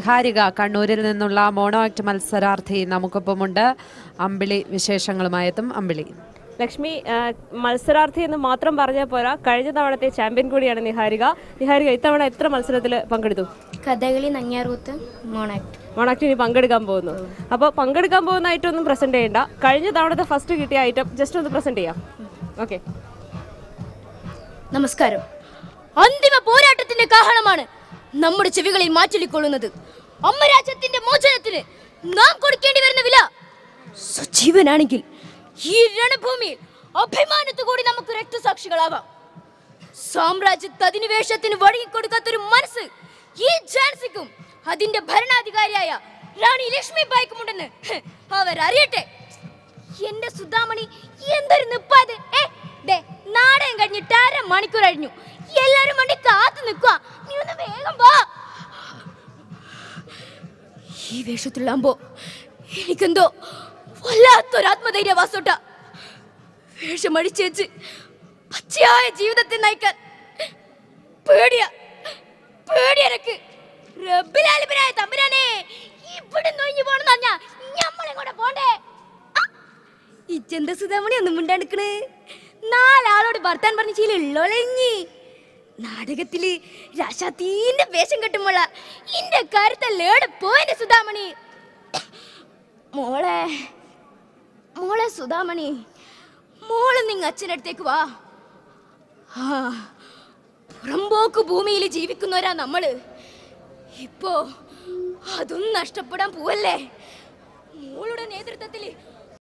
നിഹാരിക കണ്ണൂരിൽ നിന്നുള്ള mono act മത്സരാർത്ഥി നമുക്കൊപ്പമുണ്ട് അമ്പിളി വിശേഷങ്ങളുമായി എത്തും അമ്പിളി ലക്ഷ്മി ആ, മത്സരാർത്ഥി എന്ന് മാത്രം പറഞ്ഞാൽ പോരാ കഴിഞ്ഞ തവണത്തെ ചാമ്പ്യൻ കൂടിയാണ് നിഹാരിക നിഹാരിക ഇത്തവണ എത്ര മത്സരത്തിൽ പങ്കെടുത്തു കഥകളി നങ്ങ്യാറൂത്ത് മോണാക്ട് മോണാക്ട് ഇനി പങ്കെടുക്കാൻ പോകുന്നു അപ്പോൾ പങ്കെടുക്കാൻ പോകുന്ന ഐറ്റം ഒന്നും പ്രസന്റ് ചെയ്യണ്ട കഴിഞ്ഞ തവണത്തെ ഫസ്റ്റ് കിട്ടിയ ഐറ്റം ജസ്റ്റ് ഒന്ന് പ്രസന്റ് ചെയ്യാം ഓക്കെ നമസ്കാരം അന്തിമ പോരാട്ടത്തിന്റെ കാഹളമാണ് നമ്മുടെ ചെവികളിൽ മാറ്റൊലിക്കൊള്ളുന്നത് അമ്മരാജ്യത്തിന്റെ മോചനത്തിന് നാം കൊടുക്കേണ്ടി വരുന്ന വില സജീവനാണെങ്കിൽ ഈ രണഭൂമിയിൽ അഭിമാനത്തോടെ നമുക്ക് രക്തസാക്ഷികളാവാം സാമ്രാജ്യത്ത് അധിനിവേശത്തിന് വഴങ്ങിക്കൊടുക്കാത്തൊരു മനസ്സ് ഈ ജാൻസിക്കും അതിന്റെ ഭരണാധികാരിയായ റാണി ലക്ഷ്മി ബായിക്കുമുണ്ടെന്ന് ഹ്, അവരറിയട്ടെ എന്റെ സുധാമണി എന്തൊരു നിപ്പാത് ഏ ദേ നാടകം കഴിഞ്ഞിട്ട് അര മണിക്കൂർ കഴിഞ്ഞു എല്ലാരും വണ്ടി കാത്തു നിൽക്കുക നീ ഒന്ന് വേഗം വാ ഈ വേഷത്തിലാകുമ്പോ എനിക്കെന്തോ വല്ലാത്തൊരു ആത്മധൈര്യ വാസോട്ട വേഷം അടിച്ചേച്ച് പച്ചയായ ജീവിതത്തെ നയിക്കാൻ പേടിയാ പേടിയെനക്ക് റബ്ബിലാലിബനായ തമ്പുരാനെ ഇവിടെ നൊഞ്ഞു പോണെന്ന് പറഞ്ഞാ ഞമ്മളെങ്ങോട്ട് പോണ്ടേ ആ, ഇച്ചെന്താ സുധാമണി ഒന്നും മിണ്ടാണ്ടിക്കണ് നാലാളോട് ഭർത്താൻ പറഞ്ഞ ശീലുള്ളൊളഞ്ഞി നാടകത്തില് രാശാത്തീന്റെ വേഷം കെട്ടുമ്പോള ഇന്റെ കരുത്തല്ലേടെ പോയെന്റെ സുധാമണി മോളെ മോളെ സുധാമണി മോള് നിങ്ങ അച്ഛനടുത്തേക്ക് വാ ആ പുറമ്പോക്ക് ഭൂമിയിൽ ജീവിക്കുന്നവരാ നമ്മള് ഇപ്പോ അതും നഷ്ടപ്പെടാൻ പോവല്ലേ മോളുടെ നേതൃത്വത്തിൽ